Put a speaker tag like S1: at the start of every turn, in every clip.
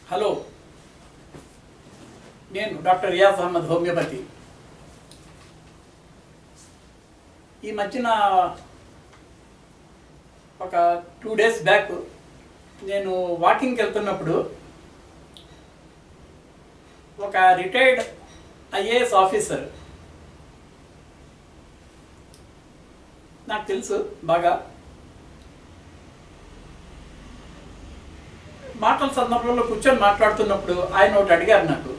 S1: Hello నేను doctor Riyaz Ahmed homeopathy ఈ మధ్యన ఒక టూ డేస్ బ్యాక్ నేను వాకింగ్కి వెళ్తున్నప్పుడు ఒక రిటైర్డ్ ఐఏఎస్ ఆఫీసర్ నాకు తెలుసు బాగా మాటల సందర్భంలో కూర్చొని మాట్లాడుతున్నప్పుడు ఆయన ఒకటి అడిగారు నాకు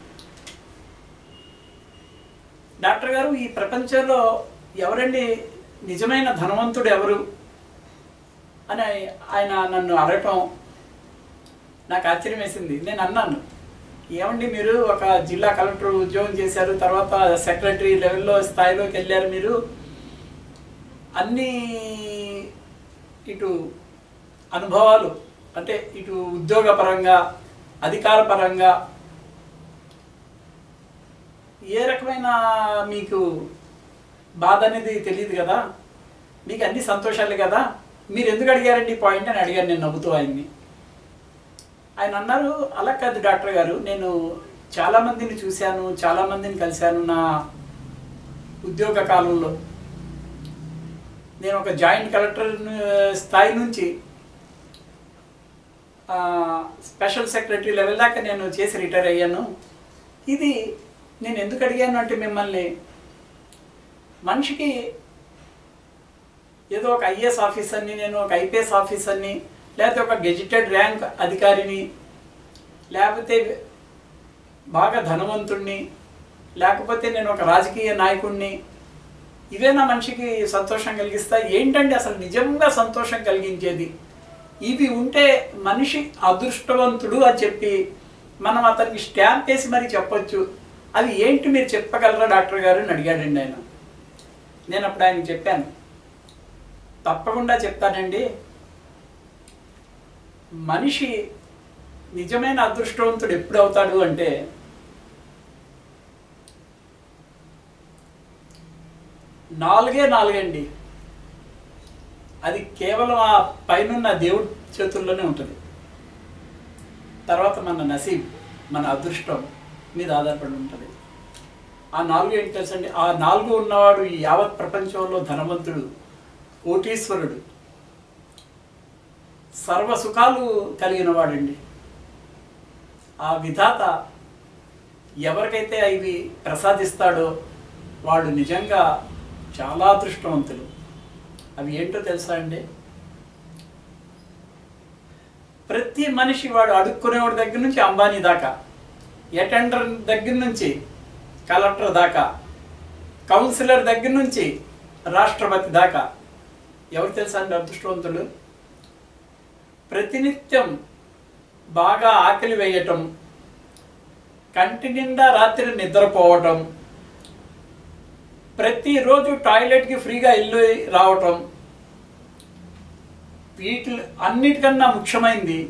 S1: డాక్టర్ గారు ఈ ప్రపంచంలో ఎవరండి నిజమైన ధనవంతుడు ఎవరు అని ఆయన నన్ను అడగటం నాకు ఆశ్చర్యం వేసింది నేను అన్నాను ఏమండి మీరు ఒక జిల్లా కలెక్టర్ ఉద్యోగం చేశారు తర్వాత సెక్రటరీ లెవెల్లో స్థాయిలోకి వెళ్ళారు మీరు అన్ని ఇటు అనుభవాలు అంటే ఇటు ఉద్యోగపరంగా అధికారపరంగా ఏ రకమైన మీకు బాధ అనేది తెలియదు కదా మీకు అన్ని సంతోషాలే కదా మీరు ఎందుకు అడిగారండి ఈ పాయింట్ అని అడిగాను నేను నవ్వుతూ ఆయన్ని ఆయన అన్నారు అలా కాదు డాక్టర్ గారు నేను చాలా మందిని చూశాను చాలా మందిని కలిశాను నా ఉద్యోగ కాలంలో నేను ఒక జాయింట్ కలెక్టర్ స్థాయి నుంచి ఆ, స్పెషల్ సెక్రటరీ లెవెల్ దాకా నేను చేసి రిటైర్ అయ్యాను ఇది నేను ఎందుకు అడిగాను అంటే మిమ్మల్ని మనిషికి ఏదో ఒక ఐఏఎస్ ఆఫీసర్ని నేను ఒక ఐపీఎస్ ఆఫీసర్ని లేకపోతే ఒక గెజిటెడ్ ర్యాంక్ అధికారిని లేకపోతే బాగా ధనవంతుణ్ణి లేకపోతే నేను ఒక రాజకీయ నాయకుడిని ఇవే నా మనిషికి సంతోషం కలిగిస్తాయి ఏంటంటే అసలు నిజంగా సంతోషం కలిగించేది ఇవి ఉంటే మనిషి అదృష్టవంతుడు అని చెప్పి మనం అతనికి స్టాంప్ వేసి మరి చెప్పొచ్చు అవి ఏంటి మీరు చెప్పగలరా డాక్టర్ గారు అని అడిగాడండి ఆయన నేను అప్పుడు ఆయనకి చెప్పాను తప్పకుండా చెప్తానండి మనిషి నిజమైన అదృష్టవంతుడు ఎప్పుడు అవుతాడు అంటే నాలుగే నాలుగండి అది కేవలం ఆ పైనున్న దేవుడి చేతుల్లోనే ఉంటుంది తర్వాత మన నసీబ్ మన అదృష్టం మీద ఆధారపడి ఉంటుంది ఆ నాలుగు ఏంటి తెలుసండి ఆ నాలుగు ఉన్నవాడు ఈ యావత్ ప్రపంచంలో ధనవంతుడు కోటీశ్వరుడు సర్వ సుఖాలు కలిగిన వాడండి ఆ విధాత ఎవరికైతే ఇవి ప్రసాదిస్తాడో వాడు నిజంగా చాలా అదృష్టవంతులు అవి ఏంటో తెలుసా అండి ప్రతి మనిషి వాడు అడుక్కునేవాడి దగ్గర నుంచి అంబానీ దాకా అటెండర్ దగ్గర నుంచి కలెక్టర్ దాకా కౌన్సిలర్ దగ్గర నుంచి రాష్ట్రపతి దాకా ఎవరు తెలుసా అండి అదృష్టవంతుడు ప్రతినిత్యం బాగా ఆకలి వేయటం కంటి నిండా రాత్రి నిద్రపోవటం ప్రతిరోజు టాయిలెట్కి ఫ్రీగా ఇల్లు రావటం వీటి అన్నిటికన్నా ముఖ్యమైనది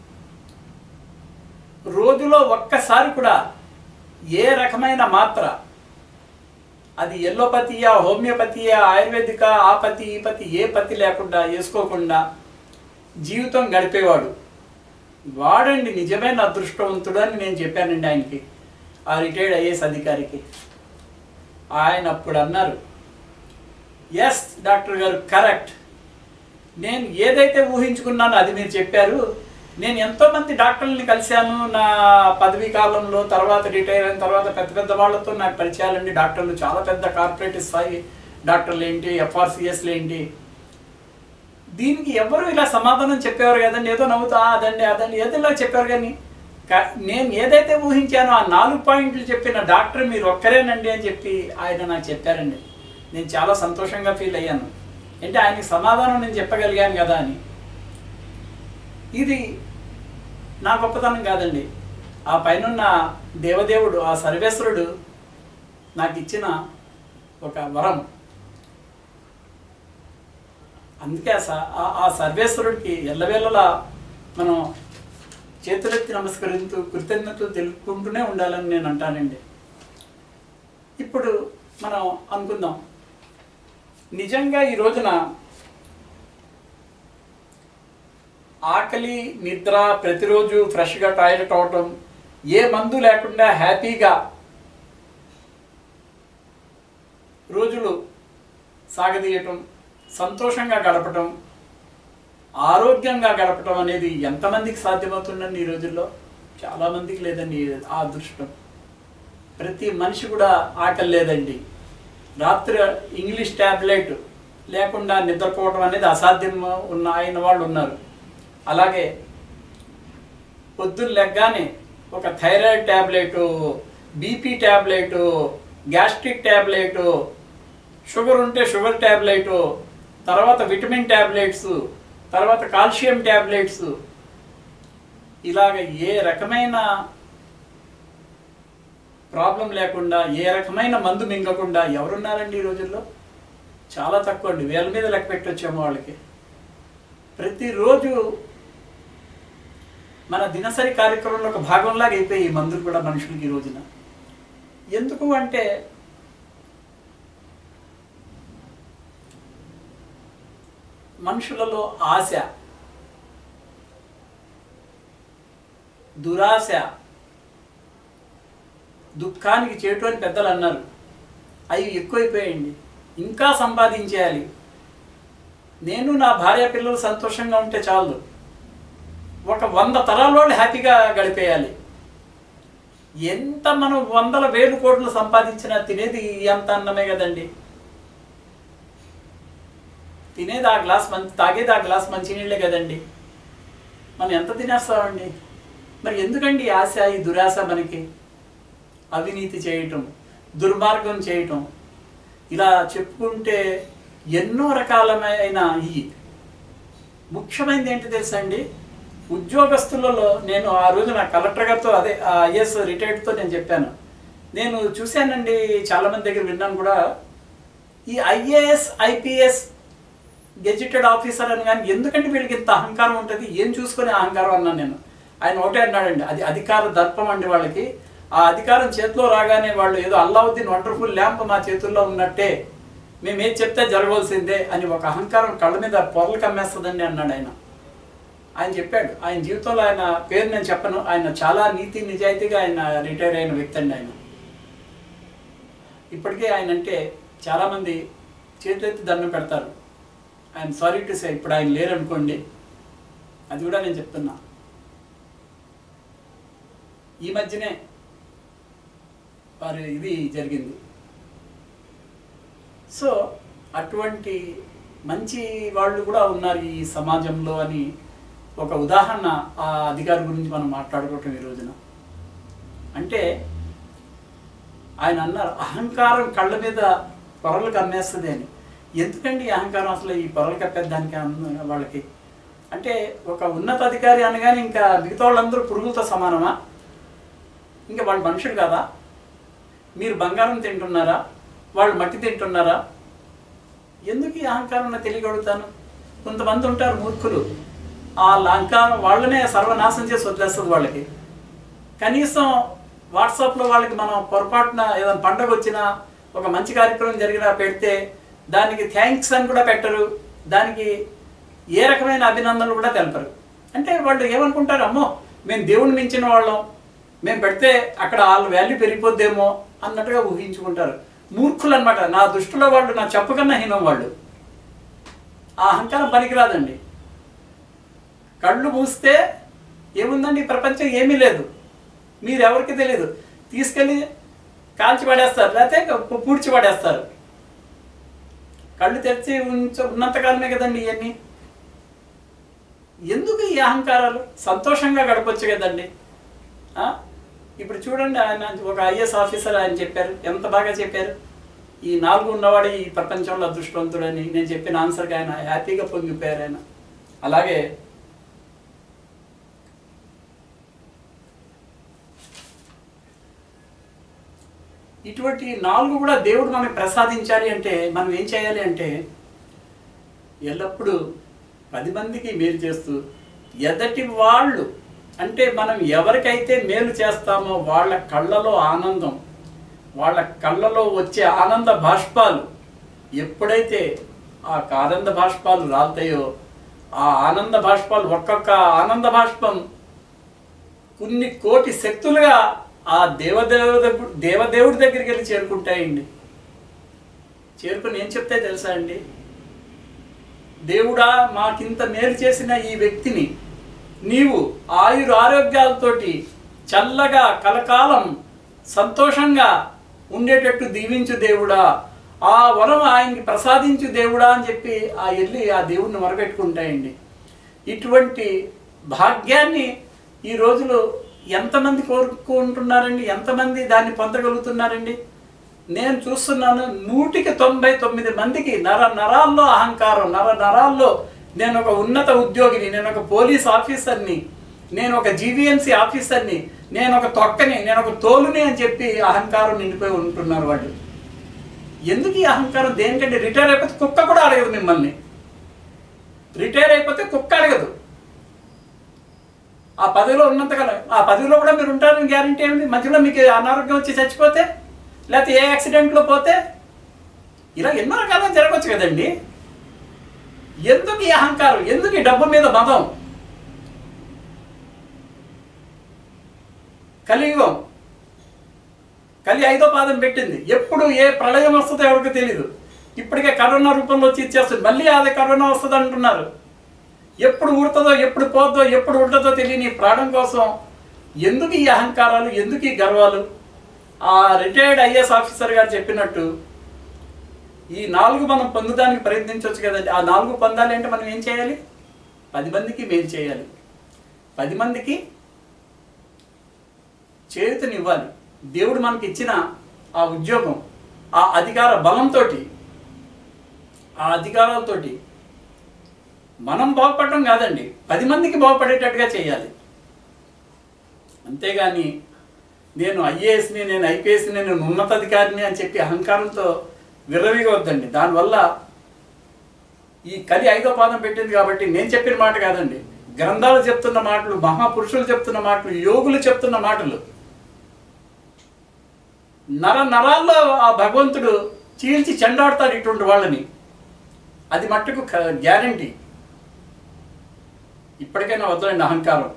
S1: రోజులో ఒక్కసారి కూడా ఏ రకమైన మాత్ర అది ఎల్లోపతియా హోమియోపతియా ఆయుర్వేదిక ఆ పతి ఈ పతి ఏ పతి లేకుండా వేసుకోకుండా జీవితం గడిపేవాడు వాడండి నిజమైన అదృష్టవంతుడు అని నేను చెప్పానండి ఆయనకి ఆ రిటైర్డ్ ఐఏఎస్ అధికారికి ఆయన అప్పుడు అన్నారు ఎస్ డాక్టర్ గారు కరెక్ట్ నేను ఏదైతే ఊహించుకున్నానో అది మీరు చెప్పారు నేను ఎంతోమంది డాక్టర్లని కలిశాను నా పదవీ కాలంలో తర్వాత రిటైర్ అయిన తర్వాత పెద్ద పెద్ద వాళ్ళతో నాకు పరిచయాలండి డాక్టర్లు చాలా పెద్ద కార్పొరేట్ స్థాయి డాక్టర్లు ఏంటి ఎఫ్ఆర్సిఎస్లు ఏంటి దీనికి ఎవరు ఇలా సమాధానం చెప్పేవారు కదండి ఏదో నవ్వుతా "ఆ, అదండి అదండి ఏదో ఇలా చెప్పారు కానీ కా- నేను ఏదైతే ఊహించానో ఆ నాలుగు పాయింట్లు చెప్పిన డాక్టర్ మీరు ఒక్కరేనండి అని చెప్పి ఆయన నాకు చెప్పారండి నేను చాలా సంతోషంగా ఫీల్ అయ్యాను అంటే ఆయనకి సమాధానం నేను చెప్పగలిగాను కదా అని ఇది నా గొప్పతనం కాదండి ఆ పైనున్న దేవదేవుడు ఆ సర్వేశ్వరుడు నాకు ఇచ్చిన ఒక వరం అందుకే ఆ స- ఆ- ఆ సర్వేశ్వరుడికి ఎల్లవేళలా మనం చేతులెత్తి నమస్కరిస్తూ కృతజ్ఞతలు తెలుపుకుంటూనే ఉండాలని నేను అంటానండి ఇప్పుడు మనం అనుకుందాం నిజంగా ఈ రోజున ఆకలి నిద్ర ప్రతిరోజు ఫ్రెష్గా టాయిలెట్ అవటం ఏ మందు లేకుండా హ్యాపీగా రోజులు సాగదీయటం సంతోషంగా గడపటం ఆరోగ్యంగా గడపటం అనేది ఎంతమందికి సాధ్యమవుతుందండి ఈ రోజుల్లో చాలామందికి లేదండి ఆ అదృష్టం ప్రతి మనిషి కూడా ఆకలి లేదండి రాత్రి ఇంగ్లీష్ ట్యాబ్లెట్ లేకుండా నిద్రపోవడం అనేది అసాధ్యం ఉన్న అయిన వాళ్ళు ఉన్నారు అలాగే పొద్దున్న లెగ్గానే ఒక thyroid tablet BP tablet gastric tablet sugar ఉంటే షుగర్ ట్యాబ్లెట్ తర్వాత విటమిన్ ట్యాబ్లెట్స్ తర్వాత కాల్షియం ట్యాబ్లెట్స్ ఇలాగ ఏ రకమైన ప్రాబ్లం లేకుండా ఏ రకమైన మందు మింగకుండా ఎవరున్నారండి ఈ రోజుల్లో చాలా తక్కువ అండి వేల మీద లెక్క పెట్టొచ్చాము వాళ్ళకి ప్రతిరోజు మన దినసరి కార్యక్రమంలో ఒక భాగంలాగా అయిపోయి ఈ మందులు కూడా మనుషులకి ఈ రోజున ఎందుకు అంటే మనుషులలో ఆశ దురాశ దుఃఖానికి చేటు అని పెద్దలు అన్నారు అవి ఎక్కువైపోయాయండి ఇంకా సంపాదించేయాలి నేను నా భార్య పిల్లలు సంతోషంగా ఉంటే చాలు ఒక వంద తరాల వాళ్ళు హ్యాపీగా గడిపేయాలి ఎంత మనం వందల వేలు కోట్లు సంపాదించినా తినేది ఎంత అన్నమే కదండి తినేది ఆ గ్లాస్ మంచి తాగేది ఆ గ్లాస్ మంచినీళ్ళే కదండి మనం ఎంత తినేస్తామండి మరి ఎందుకండి ఈ ఆశ ఈ దురాశ మనకి అవినీతి చేయటం దుర్మార్గం చేయటం ఇలా చెప్పుకుంటే ఎన్నో రకాలమైన ఈ ముఖ్యమైనది ఏంటి తెలుసా అండి ఉద్యోగస్తులలో నేను ఆ రోజు నా కలెక్టర్ గారితో అదే ఐఎస్ రిటైర్డ్తో నేను చెప్పాను నేను చూశానండి చాలామంది దగ్గర విన్నాను కూడా ఈ ఐఏఎస్ ఐపీఎస్ గెజిటెడ్ ఆఫీసర్ అని కానీ ఎందుకంటే వీళ్ళకి ఇంత అహంకారం ఉంటుంది ఏం చూసుకునే అహంకారం అన్నాను నేను ఆయన ఒకటే అన్నాడండి అది అధికార దర్పం అండి వాళ్ళకి ఆ అధికారం చేతిలో రాగానే వాళ్ళు ఏదో అల్లావుద్దీన్ వండర్ఫుల్ ల్యాంప్ మా చేతుల్లో ఉన్నట్టే మేము ఏది చెప్తే జరగవలసిందే అని ఒక అహంకారం కళ్ళ మీద పొరలు కమ్మేస్తుందండి అన్నాడు ఆయన ఆయన చెప్పాడు ఆయన జీవితంలో ఆయన పేరు నేను చెప్పను ఆయన చాలా నీతి నిజాయితీగా ఆయన రిటైర్ అయిన వ్యక్తి అండి ఆయన ఇప్పటికే ఆయన అంటే చాలామంది చేతులెత్తి దండం పెడతారు ఆయన సారీ టు సే ఇప్పుడు ఆయన లేరనుకోండి అది కూడా నేను చెప్తున్నా ఈ మధ్యనే వారి ఇది జరిగింది సో అటువంటి మంచి వాళ్ళు కూడా ఉన్నారు ఈ సమాజంలో అని ఒక ఉదాహరణ ఆ అధికారి గురించి మనం మాట్లాడుకోవటం ఈ రోజున అంటే ఆయన అన్నారు అహంకారం కళ్ళ మీద పొరలు కమ్మేస్తుంది అని ఎందుకండి ఈ అహంకారం అసలు ఈ పొరలు కప్పేదానికి అన్న- వాళ్ళకి అంటే ఒక ఉన్నత అధికారి అనగానే ఇంకా మిగతా వాళ్ళందరూ పురుగులతో సమానమా ఇంకా వాళ్ళు మనుషులు కాదా మీరు బంగారం తింటున్నారా వాళ్ళు మట్టి తింటున్నారా ఎందుకు ఈ అహంకారం నాకు తెలియగలుగుతాను కొంతమంది ఉంటారు మూర్ఖులు ఆ అహంకారం వాళ్ళనే సర్వనాశనం చేసి వదిలేస్తుంది వాళ్ళకి కనీసం వాట్సాప్లో వాళ్ళకి మనం పొరపాటున ఏదైనా పండగ వచ్చినా ఒక మంచి కార్యక్రమం జరిగినా పెడితే దానికి థ్యాంక్స్ అని కూడా పెట్టరు దానికి ఏ రకమైన అభినందనలు కూడా తెలపరు అంటే వాళ్ళు ఏమనుకుంటారు అమ్మో మేము దేవుని మించిన వాళ్ళం మేము పెడితే అక్కడ వాళ్ళ వాల్యూ పెరిగిపోద్దేమో అన్నట్టుగా ఊహించుకుంటారు మూర్ఖులు అనమాట నా దృష్టిలో వాళ్ళు నా చెప్పు కన్నా హీనం వాళ్ళు ఆ అహంకారం పనికిరాదండి కళ్ళు మూస్తే ఏముందండి ఈ ప్రపంచం ఏమీ లేదు మీరు ఎవరికి తెలియదు తీసుకెళ్ళి కాల్చి పడేస్తారు లేకపోతే పూడ్చి పడేస్తారు కళ్ళు తెరిచి ఉంచ ఉన్నంతకాలమే కదండి ఇవన్నీ ఎందుకు ఈ అహంకారాలు సంతోషంగా గడపచ్చు కదండి ఆ? ఇప్పుడు చూడండి ఆయన ఒక ఐఏఎస్ ఆఫీసర్ ఆయన చెప్పారు ఎంత బాగా చెప్పారు ఈ నాలుగు ఉన్నవాడు ఈ ప్రపంచంలో అదృష్టవంతుడని నేను చెప్పిన ఆన్సర్కి ఆయన హ్యాపీగా పొంగిపోయారు ఆయన అలాగే ఇటువంటి నాలుగు కూడా దేవుడు మనకు ప్రసాదించాలి అంటే మనం ఏం చేయాలి అంటే ఎల్లప్పుడూ పది మందికి మేలు చేస్తూ ఎదటి వాళ్ళు అంటే మనం ఎవరికైతే మేలు చేస్తామో వాళ్ళ కళ్ళలో ఆనందం వాళ్ళ కళ్ళలో వచ్చే ఆనంద బాష్పాలు ఎప్పుడైతే ఆ ఆనంద బాష్పాలు రాలుతాయో ఆ ఆనంద బాష్పాలు ఒక్కొక్క ఆనంద బాష్పం కొన్ని కోటి శక్తులుగా ఆ దేవదేవ దగ్గ- దేవదేవుడి దగ్గరికి వెళ్ళి చేరుకుంటాయండి చేరుకుని ఏం చెప్తే తెలుసా అండి దేవుడా మాకింత మేలు చేసిన ఈ వ్యక్తిని నీవు ఆయుర ఆరోగ్యాలతోటి చల్లగా కలకాలం సంతోషంగా ఉండేటట్టు దీవించు దేవుడా ఆ వరం ఆయనకి ప్రసాదించు దేవుడా అని చెప్పి ఆ వెళ్ళి ఆ దేవుడిని మొరపెట్టుకుంటాయండి ఇటువంటి భాగ్యాన్ని ఈ రోజులు ఎంతమంది కోరుకుంటున్నారండి ఎంతమంది దాన్ని పొందగలుగుతున్నారండి నేను చూస్తున్నాను నూటికి తొంభై తొమ్మిది మందికి నర నరాల్లో అహంకారం నర నరాల్లో నేను ఒక ఉన్నత ఉద్యోగిని నేను ఒక పోలీస్ ఆఫీసర్ని నేను ఒక జీవీఎంసీ ఆఫీసర్ని నేను ఒక తొక్కని నేను ఒక తోలుని అని చెప్పి అహంకారం నిండిపోయి ఉంటున్నారు వాళ్ళు ఎందుకు ఈ అహంకారం దేనికంటే రిటైర్ అయిపోతే కుక్క కూడా అడగదు మిమ్మల్ని రిటైర్ అయిపోతే కుక్క అడగదు ఆ పదవిలో ఉన్నంతకాలం ఆ పదవిలో కూడా మీరు ఉంటారని గ్యారంటీ ఏమిటి మధ్యలో మీకు అనారోగ్యం వచ్చి చచ్చిపోతే లేకపోతే ఏ యాక్సిడెంట్లో పోతే ఇలా ఎన్నో రకాలుగా జరగవచ్చు కదండి ఎందుకు ఈ అహంకారం ఎందుకు ఈ డబ్బు మీద మదం కలియుగం కలి ఐదో పాదం పెట్టింది ఎప్పుడు ఏ ప్రళయం వస్తుందో ఎవరికి తెలియదు ఇప్పటికే కరోనా రూపంలో వచ్చి ఇచ్చేస్తుంది మళ్ళీ అదే కరోనా వస్తుంది అంటున్నారు ఎప్పుడు ఉడుతుందో ఎప్పుడు పోద్దో ఎప్పుడు ఉంటుందో తెలియని ఈ ప్రాణం కోసం ఎందుకు ఈ అహంకారాలు ఎందుకు ఈ గర్వాలు ఆ రిటైర్డ్ ఐఏఎస్ ఆఫీసర్ గారు చెప్పినట్టు ఈ నాలుగు మనం పొందడానికి ప్రయత్నించవచ్చు కదండి ఆ నాలుగు పొందాలి అంటే మనం ఏం చేయాలి పది మందికి మేలు చేయాలి పది మందికి చేయుతనివ్వాలి దేవుడు మనకి ఇచ్చిన ఆ ఉద్యోగం ఆ అధికార బలంతో ఆ అధికారాలతోటి మనం బాగుపడటం కాదండి పది మందికి బాగుపడేటట్టుగా చేయాలి అంతేగాని నేను ఐఏఎస్ని నేను ఐపీఎస్ని నేను ఉన్నతాధికారిని అని చెప్పి అహంకారంతో విర్రవీగవద్దండి దానివల్ల ఈ కలి ఐదో పాదం పెట్టింది కాబట్టి నేను చెప్పిన మాట కాదండి గ్రంథాలు చెప్తున్న మాటలు మహాపురుషులు చెప్తున్న మాటలు యోగులు చెప్తున్న మాటలు నర నరాల్లో ఆ భగవంతుడు చీల్చి చెండాడతాడు ఇటువంటి వాళ్ళని అది మట్టుకు గ్యారంటీ ఇప్పటికైనా వద్దండి అహంకారం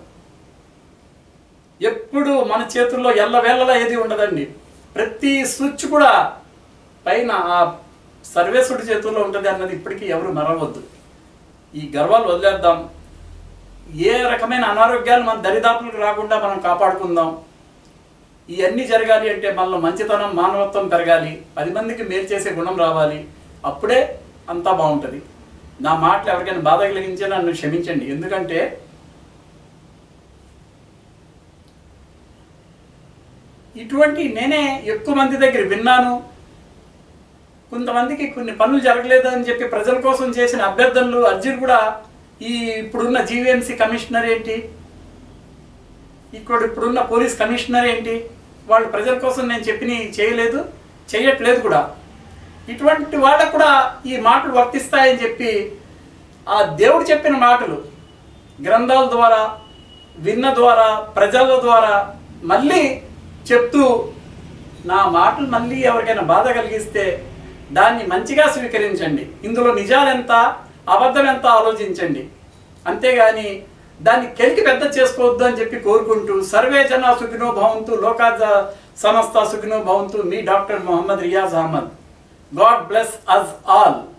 S1: ఎప్పుడు మన చేతుల్లో ఎల్లవేళలా ఏది ఉండదండి ప్రతి స్విచ్ కూడా పైన ఆ సర్వేశ్వరుడి చేతుల్లో ఉంటుంది అన్నది ఇప్పటికీ ఎవరు మరవద్దు ఈ గర్వాలు వదిలేద్దాం ఏ రకమైన అనారోగ్యాలు మన దరిదాపులకు రాకుండా మనం కాపాడుకుందాం ఇవన్నీ జరగాలి అంటే మనలో మంచితనం మానవత్వం పెరగాలి పది మందికి మేలు చేసే గుణం రావాలి అప్పుడే అంతా బాగుంటుంది నా మాటలు ఎవరికైనా బాధ కలిగించే నన్ను క్షమించండి ఎందుకంటే ఇటువంటి నేనే ఎక్కువ మంది దగ్గర విన్నాను కొంతమందికి కొన్ని పనులు జరగలేదు అని చెప్పి ప్రజల కోసం చేసిన అభ్యర్థనలు అర్జీలు కూడా ఈ ఇప్పుడున్న జీవీఎంసీ కమిషనర్ ఏంటి ఇక్కడ ఇప్పుడున్న పోలీస్ కమిషనర్ ఏంటి వాళ్ళు ప్రజల కోసం నేను చెప్పిన చేయలేదు చేయట్లేదు కూడా ఇటువంటి వాళ్ళకు కూడా ఈ మాటలు వర్తిస్తాయని చెప్పి ఆ దేవుడు చెప్పిన మాటలు గ్రంథాల ద్వారా విన్న ద్వారా ప్రజల ద్వారా మళ్ళీ చెప్తూ నా మాటలు మళ్ళీ ఎవరికైనా బాధ కలిగిస్తే దాన్ని మంచిగా స్వీకరించండి ఇందులో నిజాలెంత అబద్ధం ఎంత ఆలోచించండి అంతేగాని దాన్ని కెలికి పెద్ద చేసుకోవద్దు అని చెప్పి కోరుకుంటూ సర్వే జన సుఖినో భవంతు లోకా జ- సమస్త సుఖినో భవంతు మీ doctor Mohammed Riyaz Ahmed God bless us all